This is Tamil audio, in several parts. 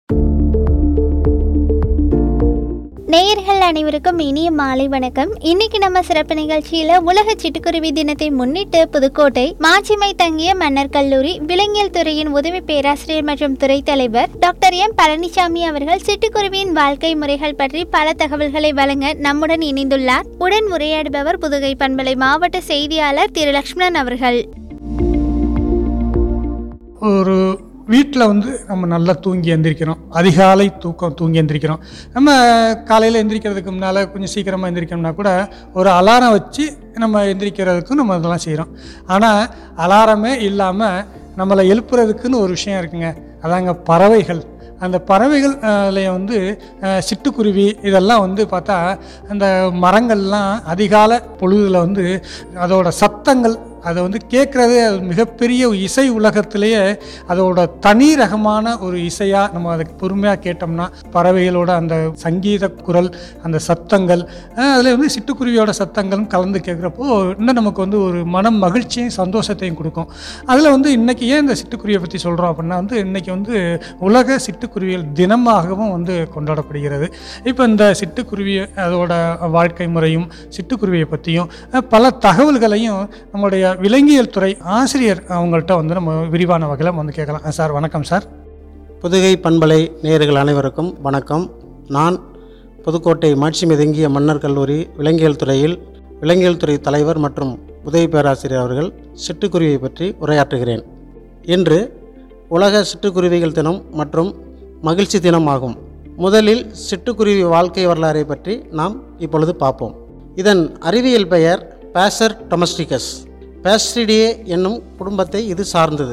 நேயர்கள் அனைவருக்கும் இனிய மாலை வணக்கம் இன்னைக்கு நம்ம சிறப்பு நிகழ்ச்சியில உலக சிட்டுக்குருவி தினத்தை முன்னிட்டு புதுக்கோட்டை மாட்சிமை தங்கிய மன்னர் கல்லூரி விலங்கியல் துறையின் உதவி பேராசிரியர் மற்றும் துறை தலைவர் டாக்டர் எம் பழனிசாமி அவர்கள் சிட்டுக்குருவியின் வாழ்க்கை முறைகள் பற்றி பல தகவல்களை வழங்க நம்முடன் இணைந்துள்ளார் உடன் உரையாடுபவர் புதுகை பண்பலை மாவட்ட செய்தியாளர் திரு லக்ஷ்மணன் அவர்கள் ஒரு வீட்டில் வந்து நம்ம நல்லா தூங்கி எந்திரிக்கிறோம் அதிகாலை தூக்கம் தூங்கி எந்திரிக்கிறோம் நம்ம காலையில் எந்திரிக்கிறதுக்கு முன்னால் கொஞ்சம் சீக்கிரமாக எந்திரிக்கணும்னா கூட ஒரு அலாரம் வச்சு நம்ம எந்திரிக்கிறதுக்கும் நம்ம இதெல்லாம் செய்கிறோம் ஆனால் அலாரமே இல்லாமல் நம்மளை எழுப்புறதுக்குன்னு ஒரு விஷயம் இருக்குங்க அதாங்க பறவைகள் அந்த பறவைகள்ல வந்து அஹ், சிட்டுக்குருவி இதெல்லாம் வந்து பார்த்தா அந்த மரங்கள்லாம் அதிகால பொழுதில் வந்து அதோட சத்தங்கள் அதை வந்து கேட்குறதே அது மிகப்பெரிய இசை உலகத்திலேயே அதோட தனி ரகமான ஒரு இசையாக நம்ம அதை பொறுமையாக கேட்டோம்னா பறவைகளோட அந்த சங்கீத குரல் அந்த சத்தங்கள் அதில் வந்து சிட்டுக்குருவியோட சத்தங்களும் கலந்து கேட்குறப்போ இன்னும் நமக்கு வந்து ஒரு மனம் மகிழ்ச்சியும் சந்தோஷத்தையும் கொடுக்கும் அதில் வந்து இன்றைக்கி ஏன் இந்த சிட்டுக்குருவியை பற்றி சொல்கிறோம் அப்படின்னா வந்து இன்றைக்கி வந்து உலக சிட்டுக்குருவியல் தினமாகவும் வந்து கொண்டாடப்படுகிறது இப்போ இந்த சிட்டுக்குருவி அதோட வாழ்க்கை முறையும் சிட்டுக்குருவியை பற்றியும் அஹ், பல தகவல்களையும் நம்முடைய விலங்கியல் துறை ஆசிரியர் அவங்கள்ட்ட வந்து நம்ம விரிவான வகையில் வந்து கேட்கலாம் அஹ், சார் வணக்கம் சார் புதுகை பண்பலை நேயர்கள் அனைவருக்கும் வணக்கம் நான் புதுக்கோட்டை மாட்சி மிதங்கிய மன்னர் கல்லூரி விலங்கியல் துறையில் விலங்கியல் துறை தலைவர் மற்றும் உதவி பேராசிரியர் அவர்கள் சிட்டுக்குருவியை பற்றி உரையாற்றுகிறேன் இன்று உலக சிட்டுக்குருவிகள் தினம் மற்றும் மகிழ்ச்சி தினம் ஆகும் முதலில் சிட்டுக்குருவி வாழ்க்கை வரலாறை பற்றி நாம் இப்பொழுது பார்ப்போம் இதன் அறிவியல் பெயர் பேசர் டொமஸ்டிகஸ் பேஸ்ட்ரிடியே என்னும் குடும்பத்தை இது சார்ந்தது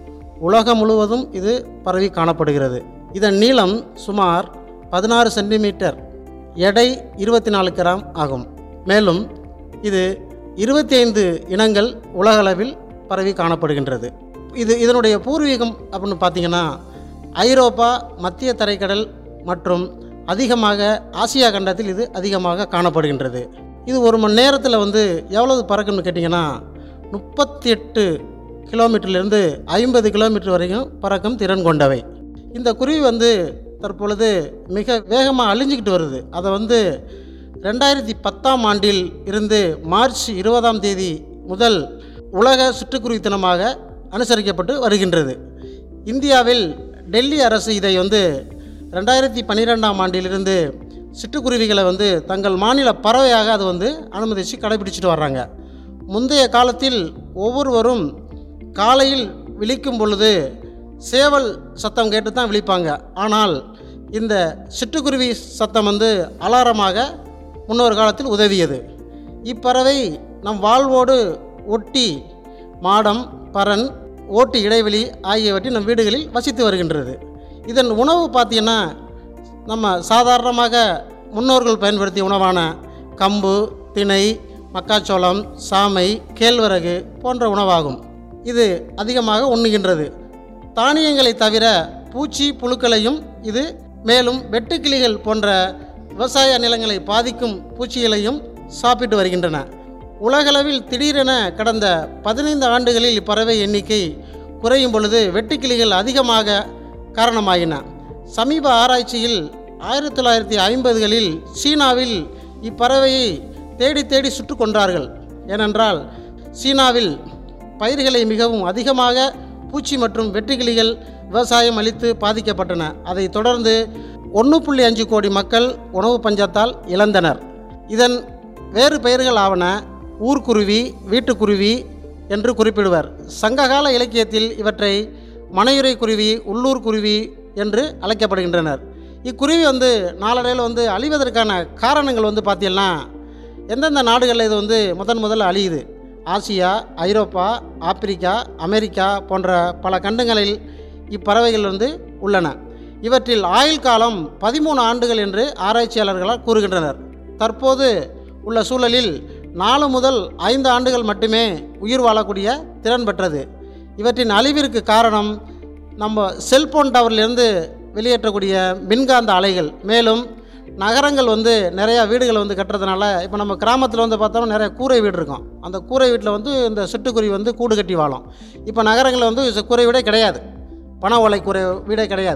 உலகம் முழுவதும் இது பரவி காணப்படுகிறது இதன் நீளம் சுமார் பதினாறு சென்டிமீட்டர் எடை இருபத்தி நாலு கிராம் ஆகும் மேலும் இது இருபத்தி ஐந்து இனங்கள் உலகளவில் பரவி காணப்படுகின்றது இது இதனுடைய பூர்வீகம் அப்படின்னு பார்த்தீங்கன்னா ஐரோப்பா மத்திய தரைக்கடல் மற்றும் அதிகமாக ஆசியா கண்டத்தில் இது அதிகமாக காணப்படுகின்றது இது ஒரு மணி நேரத்தில் வந்து எவ்வளவு பறக்கும்னு கேட்டிங்கன்னா முப்பத்தி எட்டு கிலோமீட்டர்லேருந்து ஐம்பது கிலோமீட்டர் வரைக்கும் பறக்கும் திறன் கொண்டவை இந்த குருவி வந்து தற்பொழுது மிக வேகமாக அழிஞ்சிக்கிட்டு வருது அதை வந்து ரெண்டாயிரத்தி பத்தாம் ஆண்டில் இருந்து மார்ச் இருபதாம் தேதி முதல் உலக சிட்டுக்குருவி தினமாக அனுசரிக்கப்பட்டு வருகின்றது இந்தியாவில் டெல்லி அரசு இதை வந்து ரெண்டாயிரத்தி பன்னிரெண்டாம் ஆண்டிலிருந்து சிட்டுக்குருவிகளை வந்து தங்கள் மாநில பறவையாக அது வந்து அனுமதித்து கடைபிடிச்சிட்டு வர்றாங்க முந்தைய காலத்தில் ஒவ்வொருவரும் காலையில் விழிக்கும் பொழுது சேவல் சத்தம் கேட்டு தான் விழிப்பாங்க ஆனால் இந்த சிட்டுக்குருவி சத்தம் வந்து அலாரமாக முன்னொரு காலத்தில் உதவியது இப்பறவை நம் வாழ்வோடு ஒட்டி மாடம் பறன் ஓட்டு இடைவெளி ஆகியவற்றை நம் வீடுகளில் வசித்து வருகின்றது இதன் உணவு பார்த்தீங்கன்னா நம்ம சாதாரணமாக முன்னோர்கள் பயன்படுத்திய உணவான கம்பு திணை மக்காச்சோளம் சாமை கேழ்வரகு போன்ற உணவாகும் இது அதிகமாக உண்ணுகின்றது தானியங்களை தவிர பூச்சி புழுக்களையும் இது மேலும் வெட்டுக்கிளிகள் போன்ற விவசாய நிலங்களை பாதிக்கும் பூச்சிகளையும் சாப்பிட்டு வருகின்றன உலகளவில் திடீரென கடந்த பதினைந்து ஆண்டுகளில் இப்பறவை எண்ணிக்கை குறையும் பொழுது வெட்டுக்கிளிகள் அதிகமாக காரணமாகின சமீப ஆராய்ச்சியில் ஆயிரத்தி தொள்ளாயிரத்தி ஐம்பதுகளில் சீனாவில் இப்பறவையை தேடி தேடி சுட்டு கொன்றார்கள் ஏனென்றால் சீனாவில் பயிர்களை மிகவும் அதிகமாக பூச்சி மற்றும் வெட்டுக்கிளிகள் விவசாயம் அளித்து பாதிக்கப்பட்டன அதைத் தொடர்ந்து ஒன்று புள்ளி அஞ்சு கோடி மக்கள் உணவு பஞ்சத்தால் இழந்தனர் இதன் வேறு பெயர்கள் ஆவன ஊர்க்குருவி வீட்டுக்குருவி என்று குறிப்பிடுவர் சங்ககால இலக்கியத்தில் இவற்றை மனையுறை குருவி உள்ளூர் குருவி என்று அழைக்கப்படுகின்றனர் இக்குருவி வந்து நாளடைவில் வந்து அழிவதற்கான காரணங்கள் வந்து பார்த்தீங்கன்னா எந்தெந்த நாடுகளில் இது வந்து முதன் முதல்ல அழியுது ஆசியா ஐரோப்பா ஆப்பிரிக்கா அமெரிக்கா போன்ற பல கண்டங்களில் இப்பறவைகள் வந்து உள்ளன இவற்றில் ஆயுள் காலம் பதிமூணு ஆண்டுகள் என்று ஆராய்ச்சியாளர்களால் கூறுகின்றனர் தற்போது உள்ள சூழலில் நாலு முதல் ஐந்து ஆண்டுகள் மட்டுமே உயிர் வாழக்கூடிய திறன் பெற்றது இவற்றின் அழிவிற்கு காரணம் நம்ம செல்போன் டவர்லேருந்து வெளியேற்றக்கூடிய மின்காந்த அலைகள் மேலும் நகரங்கள் வந்து நிறையா வீடுகளை வந்து கட்டுறதுனால இப்போ நம்ம கிராமத்தில் வந்து பார்த்தோம்னா நிறைய கூரை வீடு இருக்கும் அந்த கூரை வீட்டில் வந்து இந்த சிட்டுக்குருவி வந்து கூடு கட்டி வாழும் இப்போ நகரங்களில் வந்து ச- கூரை வீடே கிடையாது பண ஓலை கூரை வீடே கிடையாது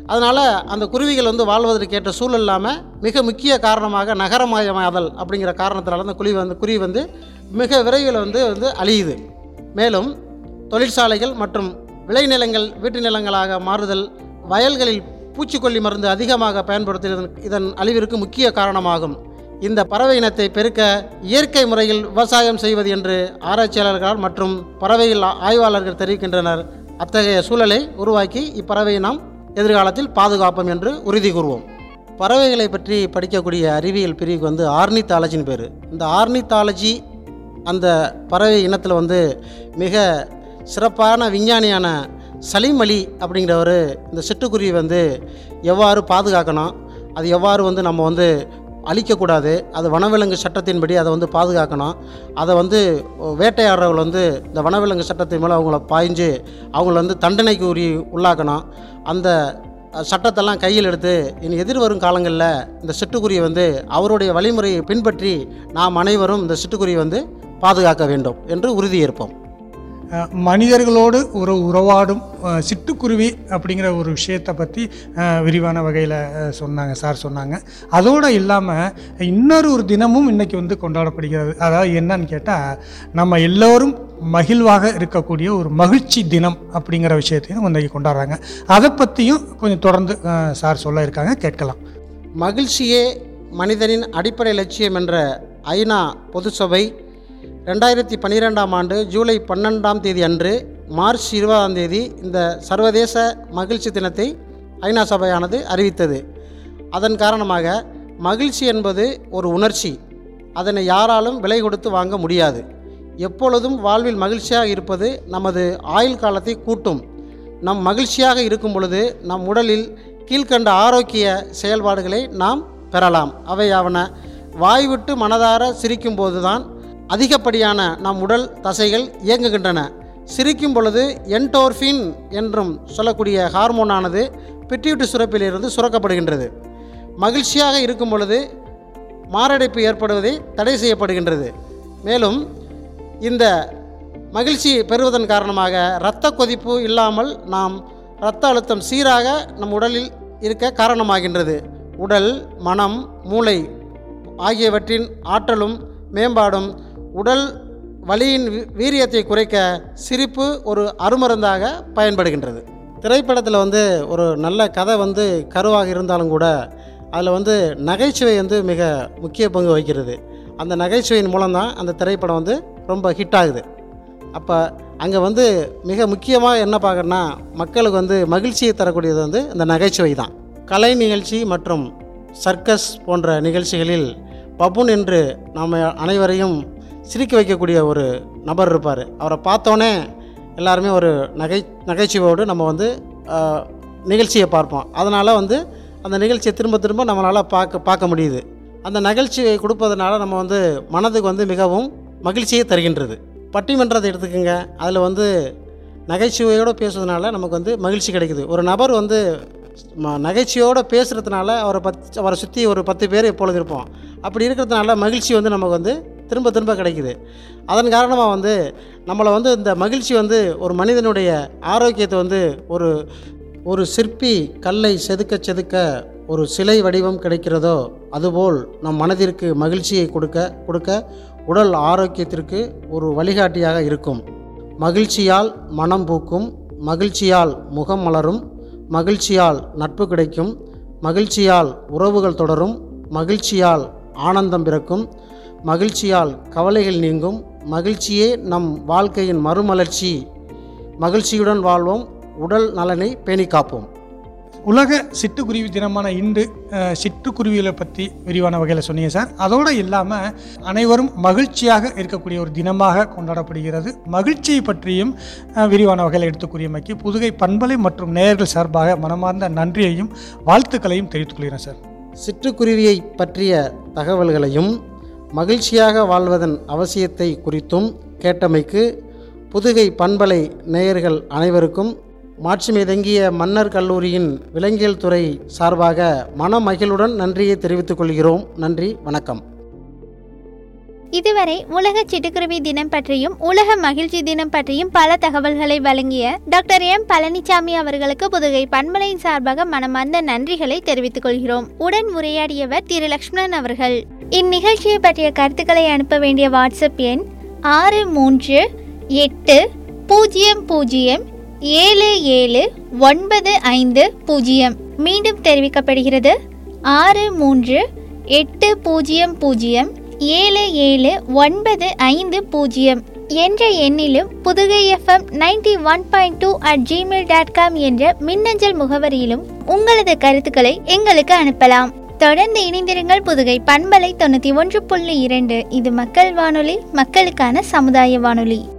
அதனால் அந்த குருவிகள் வந்து வாழ்வதற்கேற்ற சூழல் இல்லாமல் மிக முக்கிய காரணமாக நகரமயமாதல் அப்படிங்கிற காரணத்தினால அந்த குருவி வந்து குருவி வந்து மிக விரைவில் வந்து வந்து அழியுது மேலும் தொழிற்சாலைகள் மற்றும் விளைநிலங்கள் வீட்டு நிலங்களாக மாறுதல் வயல்களில் பூச்சிக்கொல்லி மருந்து அதிகமாக பயன்படுத்துவதன் இதன் அழிவிற்கு முக்கிய காரணமாகும் இந்த பறவை இனத்தை பெருக்க இயற்கை முறையில் விவசாயம் செய்வது என்று ஆராய்ச்சியாளர்கள் மற்றும் பறவைகள் ஆய்வாளர்கள் தெரிவிக்கின்றனர் அத்தகைய சூழலை உருவாக்கி இப்பறவையை நாம் எதிர்காலத்தில் பாதுகாப்போம் என்று உறுதி கூறுவோம் பறவைகளை பற்றி படிக்கக்கூடிய அறிவியல் பிரிவுக்கு வந்து ஆர்னித்தாலஜின்னு பேர் இந்த ஆர்னித்தாலஜி அந்த பறவை இனத்தில் வந்து மிக சிறப்பான விஞ்ஞானியான சலீம் அலி அப்படிங்கிறவர் இந்த சிட்டுக்குருவி வந்து எவ்வாறு பாதுகாக்கணும் அது எவ்வாறு வந்து நம்ம வந்து அழிக்கக்கூடாது அது வனவிலங்கு சட்டத்தின்படி அதை வந்து பாதுகாக்கணும் அதை வந்து வேட்டையாடுறவங்க வந்து இந்த வனவிலங்கு சட்டத்தின் மூலம் அவங்கள பாய்ஞ்சு அவங்கள வந்து தண்டனைக்கு உரி உள்ளாக்கணும் அந்த அஹ், சட்டத்தெல்லாம் கையில் எடுத்து இனி எதிர்வரும் காலங்களில் இந்த சிட்டுக்குருவியை வந்து அவருடைய வழிமுறையை பின்பற்றி நாம் அனைவரும் இந்த சிட்டுக்குருவியை வந்து பாதுகாக்க வேண்டும் என்று உறுதியேற்போம் அஹ், மனிதர்களோடு ஒரு உறவாடும் அஹ், சிட்டுக்குருவி அப்படிங்கிற ஒரு விஷயத்தை பற்றி அஹ், விரிவான வகையில் சொன்னாங்க சார் சொன்னாங்க அதோடு இல்லாமல் இன்னொரு ஒரு தினமும் இன்னைக்கு வந்து கொண்டாடப்படுகிறது அதாவது என்னன்னு கேட்டால் நம்ம எல்லோரும் மகிழ்வாக இருக்கக்கூடிய ஒரு மகிழ்ச்சி தினம் அப்படிங்கிற விஷயத்தையும் இன்னைக்கு கொண்டாடுறாங்க அதை பற்றியும் கொஞ்சம் தொடர்ந்து அஹ், சார் சொல்ல இருக்காங்க கேட்கலாம் மகிழ்ச்சியே மனிதனின் அடிப்படை லட்சியம் என்ற ஐநா பொதுச்சபை ரெண்டாயிரத்தி பன்னிரெண்டாம் ஆண்டு ஜூலை பன்னெண்டாம் தேதி அன்று மார்ச் இருபதாம் தேதி இந்த சர்வதேச மகிழ்ச்சி தினத்தை ஐநா சபையானது அறிவித்தது அதன் காரணமாக மகிழ்ச்சி என்பது ஒரு உணர்ச்சி அதனை யாராலும் விலை கொடுத்து வாங்க முடியாது எப்பொழுதும் வாழ்வில் மகிழ்ச்சியாக இருப்பது நமது ஆயுள் காலத்தை கூட்டும் நம் மகிழ்ச்சியாக இருக்கும் பொழுது நம் உடலில் கீழ்க்கண்ட ஆரோக்கிய செயல்பாடுகளை நாம் பெறலாம் அவையாவன வாய்விட்டு மனதார சிரிக்கும் போதுதான் அதிகப்படியான நம் உடல் தசைகள் இயங்குகின்றன சிரிக்கும் பொழுது என்டோர்ஃபின் என்றும் சொல்லக்கூடிய ஹார்மோனானது பிட்யூட்டு சுரப்பிலிருந்து சுரக்கப்படுகின்றது மகிழ்ச்சியாக இருக்கும் பொழுது மாரடைப்பு ஏற்படுவதை தடை செய்யப்படுகின்றது மேலும் இந்த மகிழ்ச்சி பெறுவதன் காரணமாக இரத்த கொதிப்பு இல்லாமல் நாம் இரத்த அழுத்தம் சீராக நம் உடலில் இருக்க காரணமாகின்றது உடல் மனம் மூளை ஆகியவற்றின் ஆற்றலும் மேம்பாடும் உடல் வலியின் வீ- வீரியத்தை குறைக்க சிரிப்பு ஒரு அருமருந்தாக பயன்படுகின்றது திரைப்படத்தில் வந்து ஒரு நல்ல கதை வந்து கருவாக இருந்தாலும் கூட அதில் வந்து நகைச்சுவை வந்து மிக முக்கிய பங்கு வகிக்கிறது அந்த நகைச்சுவையின் மூலம்தான் அந்த திரைப்படம் வந்து ரொம்ப ஹிட் ஆகுது அப்போ அங்கே வந்து மிக முக்கியமாக என்ன பார்க்கணுன்னா மக்களுக்கு வந்து மகிழ்ச்சியை தரக்கூடியது வந்து இந்த நகைச்சுவை தான் கலை நிகழ்ச்சி மற்றும் சர்க்கஸ் போன்ற நிகழ்ச்சிகளில் பபுன் என்று நாம் அனைவரையும் சிரிக்க வைக்கக்கூடிய ஒரு நபர் இருப்பார் அவரை பார்த்தோன்னே எல்லாருமே ஒரு நகை நகைச்சுவையோடு நம்ம வந்து ஆஹ், நிகழ்ச்சியை பார்ப்போம் அதனால் வந்து அந்த நிகழ்ச்சியை திரும்ப திரும்ப நம்மளால் பார்க்க பார்க்க முடியுது அந்த நகைச்சுவை கொடுப்பதனால நம்ம வந்து மனதுக்கு வந்து மிகவும் மகிழ்ச்சியை தருகின்றது பட்டிமன்றத்தை எடுத்துக்கோங்க அதில் வந்து நகைச்சுவையோடு பேசுறதுனால நமக்கு வந்து மகிழ்ச்சி கிடைக்குது ஒரு நபர் வந்து ம- நகைச்சுவையோடு பேசுகிறதுனால அவரை பத் அவரை சுற்றி ஒரு பத்து பேர் எப்பொழுது இருப்போம் அப்படி இருக்கிறதுனால மகிழ்ச்சி வந்து நமக்கு வந்து திரும்ப திரும்ப கிடைக்குது அதன் காரணமாக வந்து நம்மளை வந்து இந்த மகிழ்ச்சி வந்து ஒரு மனிதனுடைய ஆரோக்கியத்தை வந்து ஒரு ஒரு சிற்பி கல்லை செதுக்க செதுக்க ஒரு சிலை வடிவம் கிடைக்கிறதோ அதுபோல் நம் மனதிற்கு மகிழ்ச்சியை கொடுக்க கொடுக்க உடல் ஆரோக்கியத்திற்கு ஒரு வழிகாட்டியாக இருக்கும் மகிழ்ச்சியால் மனம் பூக்கும் மகிழ்ச்சியால் முகம் மலரும் மகிழ்ச்சியால் நட்பு கிடைக்கும் மகிழ்ச்சியால் உறவுகள் தொடரும் மகிழ்ச்சியால் ஆனந்தம் பிறக்கும் மகிழ்ச்சியால் கவலைகள் நீங்கும் மகிழ்ச்சியே நம் வாழ்க்கையின் மறுமலர்ச்சி மகிழ்ச்சியுடன் வாழ்வோம் உடல் நலனை பேணி காப்போம் உலக சிட்டுக்குருவி தினமான இன்று அஹ், சிட்டுக்குருவிகளை பற்றி விரிவான வகையில் சொன்னீங்க சார் அதோடு இல்லாமல் அனைவரும் மகிழ்ச்சியாக இருக்கக்கூடிய ஒரு தினமாக கொண்டாடப்படுகிறது மகிழ்ச்சியை பற்றியும் அஹ், விரிவான வகையில் எடுத்துக் கூறியமைக்கு புதுகை பண்பலை மற்றும் நேயர்கள் சார்பாக மனமார்ந்த நன்றியையும் வாழ்த்துக்களையும் தெரிவித்துக் கொள்கிறேன் சார் சிட்டுக்குருவியை பற்றிய தகவல்களையும் மகிழ்ச்சியாக வாழ்வதன் அவசியத்தை குறித்தும் கேட்டமைக்கு புதுகை பண்பலை நேயர்கள் அனைவருக்கும் மாட்சிமை தங்கிய மன்னர் கல்லூரியின் விலங்கியல் துறை சார்பாக மனமகிழுடன் நன்றியை தெரிவித்துக் கொள்கிறோம் நன்றி வணக்கம் இதுவரை உலக சிட்டுக்குருவி தினம் பற்றியும் உலக மகிழ்ச்சி தினம் பற்றியும் பல தகவல்களை வழங்கிய டாக்டர் எம் பழனிசாமி அவர்களுக்கு புதுகை பண்பலையின் சார்பாக மனமார்ந்த நன்றிகளை தெரிவித்துக் கொள்கிறோம் உடன் உரையாடியவர் திரு லக்ஷ்மணன் அவர்கள் இந்நிகழ்ச்சியை பற்றிய கருத்துக்களை அனுப்ப வேண்டிய வாட்ஸ்அப் எண் ஆறு மூன்று எட்டு பூஜ்ஜியம் பூஜ்ஜியம் ஏழு ஏழு ஒன்பது ஐந்து பூஜ்ஜியம் மீண்டும் தெரிவிக்கப்படுகிறது ஆறு மூன்று எட்டு பூஜ்ஜியம் பூஜ்ஜியம் ஏழு ஏழு ஒன்பது ஐந்து பூஜ்ஜியம் என்ற எண்ணிலும் Pudugai FM ninety one point two at Gmail dot com என்ற மின்னஞ்சல் முகவரியிலும் உங்களது கருத்துக்களை எங்களுக்கு அனுப்பலாம் தொடர்ந்து இணைந்திருங்கள் புதுகை பண்பலை தொண்ணூற்றி ஒன்று புள்ளி இரண்டு இது மக்கள் வானொலி மக்களுக்கான சமுதாய வானொலி